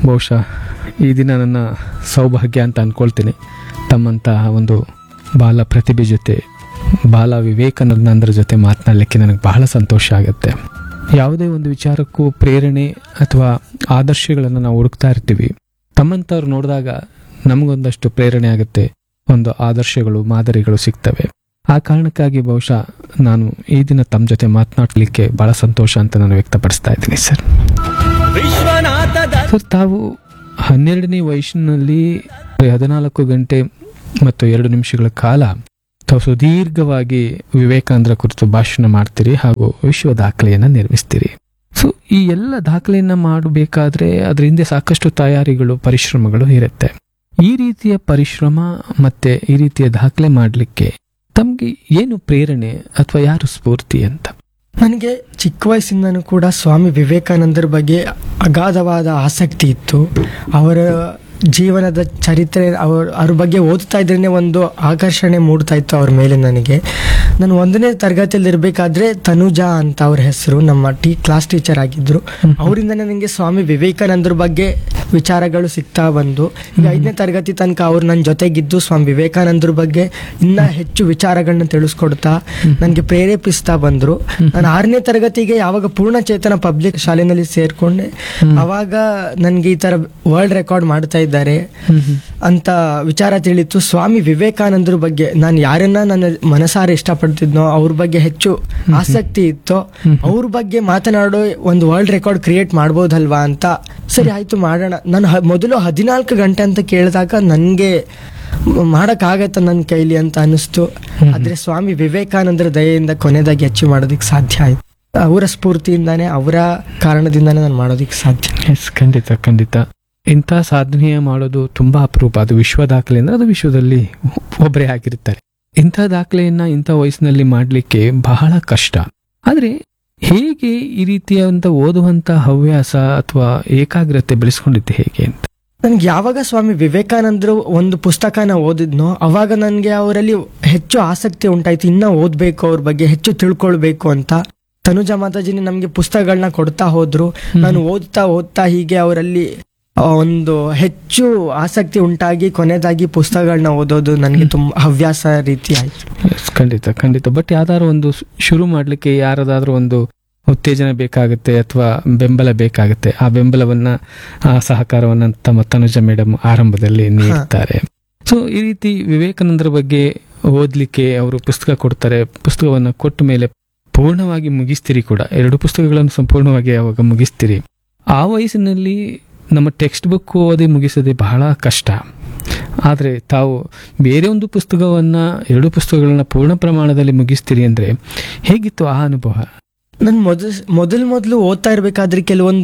ಬಹುಶಃ ಈ ದಿನ ನನ್ನ ಸೌಭಾಗ್ಯ ಅಂತ ಅಂದ್ಕೊಳ್ತೀನಿ ತಮ್ಮಂತಹ ಒಂದು ಬಾಲ ಪ್ರತಿಭೆ ಜೊತೆ ಬಾಲ ವಿವೇಕಾನಂದರ ಜೊತೆ ಮಾತನಾಡಲಿಕ್ಕೆ ನನಗೆ ಬಹಳ ಸಂತೋಷ ಆಗುತ್ತೆ ಯಾವುದೇ ಒಂದು ವಿಚಾರಕ್ಕೂ ಪ್ರೇರಣೆ ಅಥವಾ ಆದರ್ಶಗಳನ್ನು ನಾವು ಹುಡುಕ್ತಾ ಇರ್ತೀವಿ ತಮ್ಮಂಥವ್ರು ನೋಡಿದಾಗ ನಮಗೊಂದಷ್ಟು ಪ್ರೇರಣೆ ಆಗುತ್ತೆ ಒಂದು ಆದರ್ಶಗಳು ಮಾದರಿಗಳು ಸಿಗ್ತವೆ ಆ ಕಾರಣಕ್ಕಾಗಿ ಬಹುಶಃ ನಾನು ಈ ದಿನ ತಮ್ಮ ಜೊತೆ ಮಾತನಾಡಲಿಕ್ಕೆ ಬಹಳ ಸಂತೋಷ ಅಂತ ನಾನು ವ್ಯಕ್ತಪಡಿಸ್ತಾ ಇದ್ದೀನಿ ಸರ್ ವಿಶ್ವನಾಥದ ಸರ್ ತಾವು ಹನ್ನೆರಡನೇ ವಯಸ್ಸಿನಲ್ಲಿ ಹದಿನಾಲ್ಕು ಗಂಟೆ ಮತ್ತು ಎರಡು ನಿಮಿಷಗಳ ಕಾಲ ತಾವು ಸುದೀರ್ಘವಾಗಿ ವಿವೇಕಾನಂದರ ಕುರಿತು ಭಾಷಣ ಮಾಡ್ತೀರಿ ಹಾಗೂ ವಿಶ್ವ ದಾಖಲೆಯನ್ನು ನಿರ್ಮಿಸ್ತೀರಿ ಸೊ ಈ ಎಲ್ಲ ದಾಖಲೆಯನ್ನ ಮಾಡಬೇಕಾದ್ರೆ ಅದ್ರ ಹಿಂದೆ ಸಾಕಷ್ಟು ತಯಾರಿಗಳು ಪರಿಶ್ರಮಗಳು ಇರುತ್ತೆ ಈ ರೀತಿಯ ಪರಿಶ್ರಮ ಮತ್ತೆ ಈ ರೀತಿಯ ದಾಖಲೆ ಮಾಡಲಿಕ್ಕೆ ತಮಗೆ ಏನು ಪ್ರೇರಣೆ ಅಥವಾ ಯಾರು ಸ್ಫೂರ್ತಿ ಅಂತ ನನಗೆ ಚಿಕ್ಕ ವಯಸ್ಸಿಂದನೂ ಕೂಡ ಸ್ವಾಮಿ ವಿವೇಕಾನಂದರ ಬಗ್ಗೆ ಅಗಾಧವಾದ ಆಸಕ್ತಿ ಇತ್ತು ಅವರ ಜೀವನದ ಚರಿತ್ರೆ ಅವ್ರ ಅವ್ರ ಬಗ್ಗೆ ಓದ್ತಾ ಇದ್ರೇ ಒಂದು ಆಕರ್ಷಣೆ ಮೂಡ್ತಾ ಇತ್ತು ಅವ್ರ ಮೇಲೆ ನನಗೆ ನಾನು ಒಂದನೇ ತರಗತಿಯಲ್ಲಿ ಇರಬೇಕಾದ್ರೆ ತನುಜಾ ಅಂತ ಅವ್ರ ಹೆಸರು ನಮ್ಮ ಟೀ ಕ್ಲಾಸ್ ಟೀಚರ್ ಆಗಿದ್ರು ಅವರಿಂದ ನನಗೆ ಸ್ವಾಮಿ ವಿವೇಕಾನಂದರ ಬಗ್ಗೆ ವಿಚಾರಗಳು ಸಿಗ್ತಾ ಬಂದು ಈಗ ಐದನೇ ತರಗತಿ ತನಕ ಅವ್ರು ನನ್ನ ಜೊತೆಗಿದ್ದು ಸ್ವಾಮಿ ವಿವೇಕಾನಂದರ ಬಗ್ಗೆ ಇನ್ನ ಹೆಚ್ಚು ವಿಚಾರಗಳನ್ನ ತಿಳಿಸ್ಕೊಡ್ತಾ ನನಗೆ ಪ್ರೇರೇಪಿಸ್ತಾ ಬಂದ್ರು ನಾನು ಆರನೇ ತರಗತಿಗೆ ಯಾವಾಗ ಪೂರ್ಣಚೇತನ ಪಬ್ಲಿಕ್ ಶಾಲೆನಲ್ಲಿ ಸೇರ್ಕೊಂಡೆ ಅವಾಗ ನನಗೆ ಈ ತರ ವರ್ಲ್ಡ್ ರೆಕಾರ್ಡ್ ಮಾಡ್ತಾ ಇದ್ದಾರೆ ಅಂತ ವಿಚಾರ ತಿಳಿತು ಸ್ವಾಮಿ ವಿವೇಕಾನಂದರ ಬಗ್ಗೆ ನಾನು ಯಾರನ್ನ ನನ್ನ ಮನಸಾರೆ ಇಷ್ಟಪಡ್ತಿದ್ನೋ ಅವ್ರ ಬಗ್ಗೆ ಹೆಚ್ಚು ಆಸಕ್ತಿ ಇತ್ತು ಅವ್ರ ಬಗ್ಗೆ ಮಾತನಾಡೋ ಒಂದು ವರ್ಲ್ಡ್ ರೆಕಾರ್ಡ್ ಕ್ರಿಯೇಟ್ ಮಾಡ್ಬೋದಲ್ವಾ ಅಂತ ಸರಿ ಆಯ್ತು ಮಾಡೋಣ ನಾನು ಹ- ಮೊದಲು ಹದಿನಾಲ್ಕು ಗಂಟೆ ಅಂತ ಕೇಳಿದಾಗ ನನಗೆ ಮಾಡೋಕ್ಕಾಗತ್ತ ನನ್ನ ಕೈಲಿ ಅಂತ ಅನಿಸ್ತು ಆದ್ರೆ ಸ್ವಾಮಿ ವಿವೇಕಾನಂದರ ದಯೆಯಿಂದ ಕೊನೆದಾಗಿ ಅಚೀವ್ ಮಾಡೋದಕ್ಕೆ ಸಾಧ್ಯ ಆಯ್ತು ಅವರ ಸ್ಫೂರ್ತಿಯಿಂದಾನೇ ಅವರ ಕಾರಣದಿಂದಾನೇ ನಾನು ಮಾಡೋದಕ್ಕೆ ಸಾಧ್ಯ ಎಸ್ ಖಂಡಿತ ಖಂಡಿತ ಇಂಥ ಸಾಧನೆಯ ಮಾಡೋದು ತುಂಬಾ ಅಪರೂಪ ಅದು ವಿಶ್ವ ದಾಖಲೆ ಅಂದ್ರೆ ಅದು ವಿಶ್ವದಲ್ಲಿ ಒಬ್ಬರೇ ಆಗಿರ್ತಾರೆ ಇಂಥ ದಾಖಲೆಯನ್ನ ಇಂಥ ವಯಸ್ಸಿನಲ್ಲಿ ಮಾಡಲಿಕ್ಕೆ ಬಹಳ ಕಷ್ಟ ಆದ್ರೆ ಹೇಗೆ ಈ ರೀತಿಯಾದಂಥ ಓದುವಂತ ಹವ್ಯಾಸ ಅಥವಾ ಏಕಾಗ್ರತೆ ಬೆಳೆಸ್ಕೊಂಡಿದ್ದೆ ಹೇಗೆ ಅಂತ ನನ್ಗೆ ಯಾವಾಗ ಸ್ವಾಮಿ ವಿವೇಕಾನಂದರು ಒಂದು ಪುಸ್ತಕನ ಓದಿದ್ನೋ ಅವಾಗ ನನಗೆ ಅವರಲ್ಲಿ ಹೆಚ್ಚು ಆಸಕ್ತಿ ಉಂಟಾಯ್ತು ಇನ್ನ ಓದ್ಬೇಕು ಅವ್ರ ಬಗ್ಗೆ ಹೆಚ್ಚು ತಿಳ್ಕೊಳ್ಬೇಕು ಅಂತ ತನುಜಾ ಮಾತಾಜಿನಿ ನಮಗೆ ಪುಸ್ತಕಗಳನ್ನ ಕೊಡ್ತಾ ಹೋದ್ರು ನಾನು ಓದ್ತಾ ಓದ್ತಾ ಹೀಗೆ ಅವರಲ್ಲಿ ಆ, ಒಂದು ಹೆಚ್ಚು ಆಸಕ್ತಿ ಉಂಟಾಗಿ ಕೊನೆದಾಗಿ ಪುಸ್ತಕಗಳನ್ನ ಓದೋದು ನನಗೆ ತುಂಬಾ ಹವ್ಯಾಸ ರೀತಿ ಆಯ್ತು ಎಸ್ ಖಂಡಿತ ಖಂಡಿತ ಬಟ್ ಯಾವ್ದಾದ್ರು ಒಂದು ಶು- ಶುರು ಮಾಡ್ಲಿಕ್ಕೆ ಯಾರದಾದ್ರೂ ಒಂದು ಉತ್ತೇಜನ ಬೇಕಾಗುತ್ತೆ ಅಥವಾ ಬೆಂಬಲ ಬೇಕಾಗುತ್ತೆ ಆ ಬೆಂಬಲವನ್ನ ಆ ಸಹಕಾರವನ್ನ ತಮ್ಮ ತನುಜ ಮೇಡಮ್ ಆರಂಭದಲ್ಲಿ ನೀಡ್ತಾರೆ ಸೊ ಈ ರೀತಿ ವಿವೇಕಾನಂದರ ಬಗ್ಗೆ ಓದ್ಲಿಕ್ಕೆ ಅವರು ಪುಸ್ತಕ ಕೊಡ್ತಾರೆ ಪುಸ್ತಕವನ್ನ ಕೊಟ್ಟ ಮೇಲೆ ಪೂರ್ಣವಾಗಿ ಮುಗಿಸ್ತೀರಿ ಕೂಡ ಎರಡು ಪುಸ್ತಕಗಳನ್ನು ಸಂಪೂರ್ಣವಾಗಿ ಅವಾಗ ಮುಗಿಸ್ತೀರಿ ಆ ವಯಸ್ಸಿನಲ್ಲಿ ನಮ್ಮ ಟೆಕ್ಸ್ಟ್ ಬುಕ್ ಓದಿ ಮುಗಿಸೋದೇ ಬಹಳ ಕಷ್ಟ ಆದರೆ ತಾವು ಬೇರೆ ಒಂದು ಪುಸ್ತಕವನ್ನ ಎರಡು ಪುಸ್ತಕಗಳನ್ನ ಪೂರ್ಣ ಪ್ರಮಾಣದಲ್ಲಿ ಮುಗಿಸ್ತೀರಿ ಅಂದ್ರೆ ಹೇಗಿತ್ತು ಆ ಅನುಭವ ನನ್ ಮೊದಲ್ ಮೊದಲ್ ಮೊದಲು ಓದ್ತಾ ಇರ್ಬೇಕಾದ್ರೆ ಕೆಲವೊಂದು